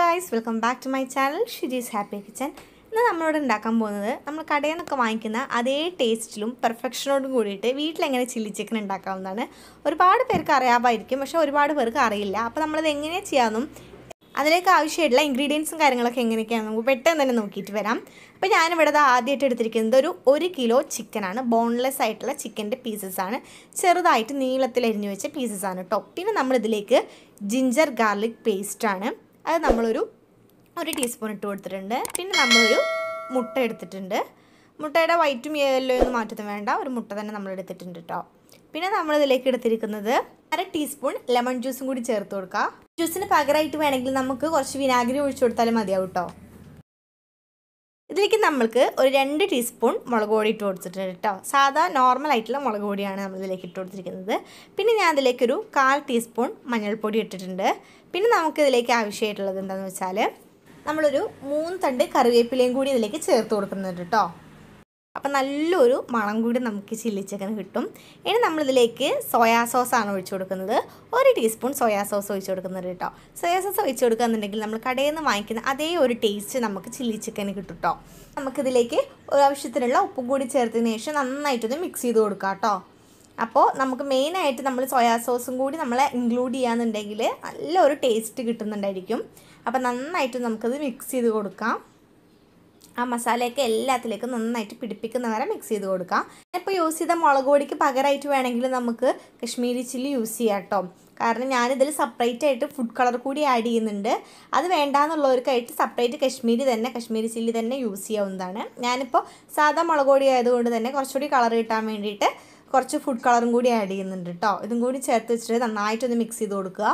guys welcome back to my channel Shiji's happy kitchen ഇന്ന് നമ്മളിവിടെ ഉണ്ടാക്കാൻ പോകുന്നത് നമ്മൾ കടയിൽ നിന്നൊക്കെ വാങ്ങിക്കുന്ന അതേ ടേസ്റ്റിലും പെർഫെക്ഷനോടും കൂടിയിട്ട് വീട്ടിലെങ്ങനെ ചില്ലി ചിക്കൻ ഉണ്ടാക്കാവുന്നതാണ് ഒരുപാട് പേർക്ക് അറിയാമായിരിക്കും പക്ഷേ ഒരുപാട് പേർക്ക് അറിയില്ല അപ്പോൾ നമ്മളത് എങ്ങനെ ചെയ്യാമെന്നും അതിലേക്ക് ആവശ്യമായിട്ടുള്ള ഇൻഗ്രീഡിയൻസും കാര്യങ്ങളൊക്കെ എങ്ങനെയൊക്കെയാണെന്ന് നമുക്ക് പെട്ടെന്ന് തന്നെ നോക്കിയിട്ട് വരാം അപ്പോൾ ഞാനിവിടെ ഇത് ആദ്യമായിട്ട് എടുത്തിരിക്കുന്നത് ഒരു ഒരു കിലോ ചിക്കനാണ് ബോൺലെസ് ആയിട്ടുള്ള ചിക്കൻ്റെ പീസസ് ആണ് ചെറുതായിട്ട് നീളത്തിൽ അരിഞ്ഞു വെച്ച പീസസ് ആണ് കേട്ടോ പിന്നെ നമ്മളിതിലേക്ക് ജിഞ്ചർ ഗാർലിക് പേസ്റ്റാണ് അത് നമ്മളൊരു ഒരു ടീസ്പൂൺ ഇട്ട് കൊടുത്തിട്ടുണ്ട് പിന്നെ നമ്മളൊരു മുട്ട എടുത്തിട്ടുണ്ട് മുട്ടയുടെ വൈറ്റും യെല്ലോ ഒന്നും മാറ്റത്തും വേണ്ട ഒരു മുട്ട തന്നെ നമ്മൾ എടുത്തിട്ടുണ്ട് കേട്ടോ പിന്നെ നമ്മളിതിലേക്ക് എടുത്തിരിക്കുന്നത് അര ടീസ്പൂൺ ലെമൺ ജ്യൂസും കൂടി ചേർത്ത് കൊടുക്കുക ജ്യൂസിന് പകരമായിട്ട് വേണമെങ്കിൽ നമുക്ക് കുറച്ച് വിനാഗിരി ഒഴിച്ചു കൊടുത്താലും മതിയാവും കേട്ടോ ഇതിലേക്ക് നമ്മൾക്ക് ഒരു രണ്ട് ടീസ്പൂൺ മുളക് പൊടി ഇട്ട് കൊടുത്തിട്ടുണ്ട് കേട്ടോ സാധാ നോർമൽ ആയിട്ടുള്ള മുളക് പൊടിയാണ് നമ്മൾ ഇതിലേക്ക് ഇട്ട് കൊടുത്തിരിക്കുന്നത് പിന്നെ ഞാൻ അതിലേക്കൊരു കാൽ ടീസ്പൂൺ മഞ്ഞൾപ്പൊടി ഇട്ടിട്ടുണ്ട് പിന്നെ നമുക്ക് ഇതിലേക്ക് ആവശ്യമായിട്ടുള്ളത് എന്താണെന്ന് വെച്ചാൽ നമ്മളൊരു മൂന്ന് തണ്ട് കറിവേപ്പിലയും കൂടി ഇതിലേക്ക് ചേർത്ത് കൊടുക്കുന്നുണ്ട് കേട്ടോ അപ്പം നല്ലൊരു മണം കൂടി നമുക്ക് ചില്ലി ചിക്കൻ കിട്ടും ഇനി നമ്മളിതിലേക്ക് സോയാ സോസാണ് ഒഴിച്ചു കൊടുക്കുന്നത് ഒരു ടീസ്പൂൺ സോയാ സോസ് ഒഴിച്ചു കൊടുക്കുന്നത് കേട്ടോ സോയാ സോസ് ഒഴിച്ചു കൊടുക്കുകയെന്നുണ്ടെങ്കിൽ നമ്മൾ കടയിൽ നിന്ന് വാങ്ങിക്കുന്ന അതേ ഒരു ടേസ്റ്റ് നമുക്ക് ചില്ലി ചിക്കന് കിട്ടും കേട്ടോ നമുക്കിതിലേക്ക് ഒരു ആവശ്യത്തിനുള്ള ഉപ്പും കൂടി ചേർത്തതിന് ശേഷം നന്നായിട്ടൊന്ന് മിക്സ് ചെയ്ത് കൊടുക്കാം കേട്ടോ അപ്പോൾ നമുക്ക് മെയിനായിട്ട് നമ്മൾ സോയാ സോസും കൂടി നമ്മൾ ഇൻക്ലൂഡ് ചെയ്യാന്നുണ്ടെങ്കിൽ നല്ലൊരു ടേസ്റ്റ് കിട്ടുന്നുണ്ടായിരിക്കും അപ്പോൾ നന്നായിട്ട് നമുക്കത് മിക്സ് ചെയ്ത് കൊടുക്കാം ആ മസാലയൊക്കെ എല്ലാത്തിലേക്കും നന്നായിട്ട് പിടിപ്പിക്കുന്ന വരെ മിക്സ് ചെയ്ത് കൊടുക്കാം ഇപ്പോൾ യൂസ് ചെയ്ത മുളക് പൊടിക്ക് പകരമായിട്ട് വേണമെങ്കിൽ നമുക്ക് കശ്മീരി ചില്ലി യൂസ് ചെയ്യാം കേട്ടോ കാരണം ഞാനിതിൽ സെപ്പറേറ്റ് ആയിട്ട് ഫുഡ് കളർ കൂടി ആഡ് ചെയ്യുന്നുണ്ട് അത് വേണ്ടാന്നുള്ളവർക്കായിട്ട് സെപ്പറേറ്റ് കശ്മീരി തന്നെ കശ്മീരി ചില്ലി തന്നെ യൂസ് ചെയ്യാവുന്നതാണ് ഞാനിപ്പോൾ സാധാ മുളക് പൊടി ആയതുകൊണ്ട് തന്നെ കുറച്ചുകൂടി കളർ കിട്ടാൻ വേണ്ടിയിട്ട് കുറച്ച് ഫുഡ് കളറും കൂടി ആഡ് ചെയ്യുന്നുണ്ട് കേട്ടോ ഇതും കൂടി ചേർത്ത് വെച്ചിട്ട് നന്നായിട്ടൊന്ന് മിക്സ് ചെയ്ത് കൊടുക്കുക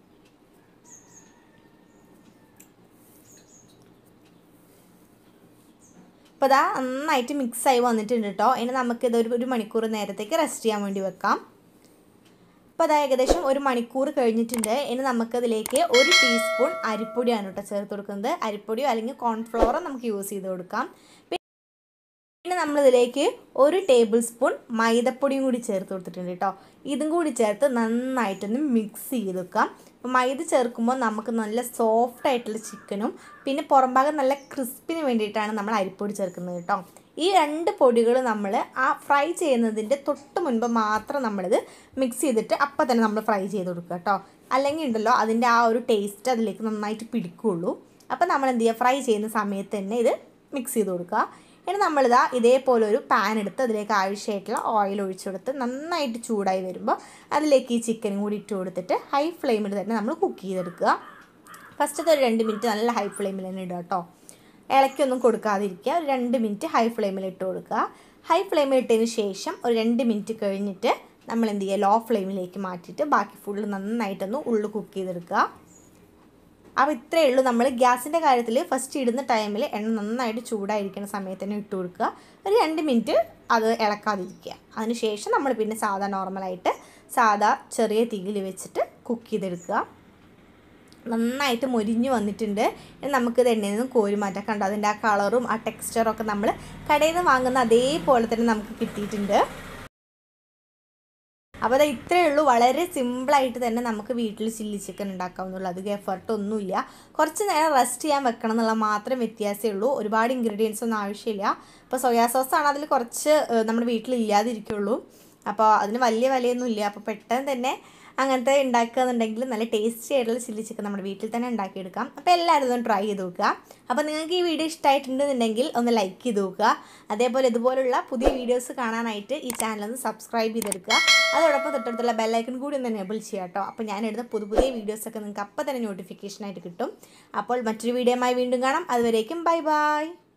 അപ്പോൾ അതാ നന്നായിട്ട് മിക്സായി വന്നിട്ടുണ്ട് കേട്ടോ ഇനി നമുക്കിത് ഒരു ഒരു മണിക്കൂർ നേരത്തേക്ക് റെസ്റ്റ് ചെയ്യാൻ വേണ്ടി വെക്കാം അപ്പോൾ അതാ ഏകദേശം ഒരു മണിക്കൂർ കഴിഞ്ഞിട്ടുണ്ട് ഇനി നമുക്കതിലേക്ക് ഒരു ടീസ്പൂൺ അരിപ്പൊടിയാണ് കേട്ടോ ചേർത്ത് കൊടുക്കുന്നത് അരിപ്പൊടിയോ അല്ലെങ്കിൽ കോൺഫ്ലോറോ നമുക്ക് യൂസ് ചെയ്ത് കൊടുക്കാം പിന്നെ നമ്മളിതിലേക്ക് ഒരു ടേബിൾ സ്പൂൺ മൈദപ്പൊടിയും കൂടി ചേർത്ത് കൊടുത്തിട്ടുണ്ട് കേട്ടോ ഇതും കൂടി ചേർത്ത് നന്നായിട്ടൊന്ന് മിക്സ് ചെയ്ത് വെക്കാം അപ്പോൾ മൈദ ചേർക്കുമ്പോൾ നമുക്ക് നല്ല സോഫ്റ്റ് ആയിട്ടുള്ള ചിക്കനും പിന്നെ പുറം ഭാഗം നല്ല ക്രിസ്പിന് വേണ്ടിയിട്ടാണ് നമ്മൾ അരിപ്പൊടി ചേർക്കുന്നത് കേട്ടോ ഈ രണ്ട് പൊടികൾ നമ്മൾ ആ ഫ്രൈ ചെയ്യുന്നതിൻ്റെ തൊട്ട് മുൻപ് മാത്രം നമ്മളിത് മിക്സ് ചെയ്തിട്ട് അപ്പം തന്നെ നമ്മൾ ഫ്രൈ ചെയ്ത് കൊടുക്കുക കേട്ടോ അല്ലെങ്കിൽ ഉണ്ടല്ലോ അതിൻ്റെ ആ ഒരു ടേസ്റ്റ് അതിലേക്ക് നന്നായിട്ട് പിടിക്കുകയുള്ളൂ അപ്പം നമ്മൾ എന്ത് ചെയ്യുക ഫ്രൈ ചെയ്യുന്ന സമയത്ത് തന്നെ ഇത് മിക്സ് ചെയ്ത് കൊടുക്കുക ഇനി നമ്മളിതാ ഇതേപോലെ ഒരു പാൻ എടുത്ത് അതിലേക്ക് ആവശ്യമായിട്ടുള്ള ഓയിൽ ഒഴിച്ചു കൊടുത്ത് നന്നായിട്ട് ചൂടായി വരുമ്പോൾ അതിലേക്ക് ഈ ചിക്കനും കൂടി ഇട്ട് കൊടുത്തിട്ട് ഹൈ ഫ്ലെയിമിൽ തന്നെ നമ്മൾ കുക്ക് ചെയ്തെടുക്കുക ഫസ്റ്റത്തെ ഒരു രണ്ട് മിനിറ്റ് നല്ല ഹൈ ഫ്ലെയിമിൽ തന്നെ ഇടുക കേട്ടോ ഇളക്കൊന്നും കൊടുക്കാതിരിക്കുക ഒരു രണ്ട് മിനിറ്റ് ഹൈ ഫ്ലെയിമിൽ ഇട്ട് കൊടുക്കുക ഹൈ ഫ്ലെയിമിൽ ഇട്ടതിന് ശേഷം ഒരു രണ്ട് മിനിറ്റ് കഴിഞ്ഞിട്ട് നമ്മൾ എന്ത് ചെയ്യുക ലോ ഫ്ലെയിമിലേക്ക് മാറ്റിയിട്ട് ബാക്കി ഫുള്ള് നന്നായിട്ടൊന്ന് ഉള്ളു കുക്ക് ചെയ്തെടുക്കുക അപ്പോൾ ഇത്രയേ ഉള്ളൂ നമ്മൾ ഗ്യാസിൻ്റെ കാര്യത്തിൽ ഫസ്റ്റ് ഇടുന്ന ടൈമിൽ എണ്ണ നന്നായിട്ട് ചൂടായിരിക്കുന്ന സമയത്ത് തന്നെ ഇട്ട് കൊടുക്കുക ഒരു രണ്ട് മിനിറ്റ് അത് ഇളക്കാതിരിക്കുക അതിനുശേഷം നമ്മൾ പിന്നെ സാധാ നോർമലായിട്ട് സാധാ ചെറിയ തീയിൽ വെച്ചിട്ട് കുക്ക് ചെയ്തെടുക്കുക നന്നായിട്ട് മൊരിഞ്ഞ് വന്നിട്ടുണ്ട് ഇനി നമുക്കിത് എണ്ണയിൽ നിന്ന് കോരി മാറ്റാൻ കണ്ടോ അതിൻ്റെ ആ കളറും ആ ടെക്സ്ചറും ഒക്കെ നമ്മൾ കടയിൽ നിന്ന് വാങ്ങുന്ന അതേപോലെ തന്നെ നമുക്ക് കിട്ടിയിട്ടുണ്ട് അപ്പോൾ അത് ഇത്രയേ ഉള്ളൂ വളരെ സിമ്പിളായിട്ട് തന്നെ നമുക്ക് വീട്ടിൽ ചില്ലി ചിക്കൻ ഉണ്ടാക്കാവുന്നുള്ളൂ അധികം എഫർട്ട് ഒന്നുമില്ല കുറച്ച് നേരം റെസ്റ്റ് ചെയ്യാൻ വെക്കണം എന്നുള്ള മാത്രം വ്യത്യാസമേ ഉള്ളൂ ഒരുപാട് ഇൻഗ്രീഡിയൻസ് ഒന്നും ആവശ്യമില്ല ഇപ്പോൾ സോയാ സോസാണ് അതിൽ കുറച്ച് നമ്മുടെ വീട്ടിൽ ഇല്ലാതിരിക്കുള്ളൂ അപ്പോൾ അതിന് വലിയ വിലയൊന്നും ഇല്ല അപ്പോൾ പെട്ടെന്ന് തന്നെ അങ്ങനത്തെ ഉണ്ടാക്കുക എന്നുണ്ടെങ്കിൽ നല്ല ടേസ്റ്റി ആയിട്ടുള്ള ചില്ലി ചിക്കൻ നമ്മുടെ വീട്ടിൽ തന്നെ ഉണ്ടാക്കിയെടുക്കാം അപ്പോൾ എല്ലാവരും ഒന്ന് ട്രൈ ചെയ്ത് നോക്കുക അപ്പോൾ നിങ്ങൾക്ക് ഈ വീഡിയോ ഇഷ്ടമായിട്ടുണ്ടെന്നുണ്ടെങ്കിൽ ഒന്ന് ലൈക്ക് ചെയ്ത് നോക്കുക അതേപോലെ ഇതുപോലുള്ള പുതിയ വീഡിയോസ് കാണാനായിട്ട് ഈ ചാനൽ ഒന്ന് സബ്സ്ക്രൈബ് ചെയ്തെടുക്കുക അതോടൊപ്പം തൊട്ടടുത്തുള്ള ബെല്ലൈക്കൺ കൂടി ഒന്ന് എനേബിൾ ചെയ്യുക കേട്ടോ അപ്പോൾ ഞാൻ എടുത്ത പുതിയ പുതിയ വീഡിയോസൊക്കെ നിങ്ങൾക്ക് അപ്പോൾ തന്നെ നോട്ടിഫിക്കേഷനായിട്ട് കിട്ടും അപ്പോൾ മറ്റൊരു വീഡിയോയുമായി വീണ്ടും കാണാം അതുവരേക്കും ബൈ ബൈ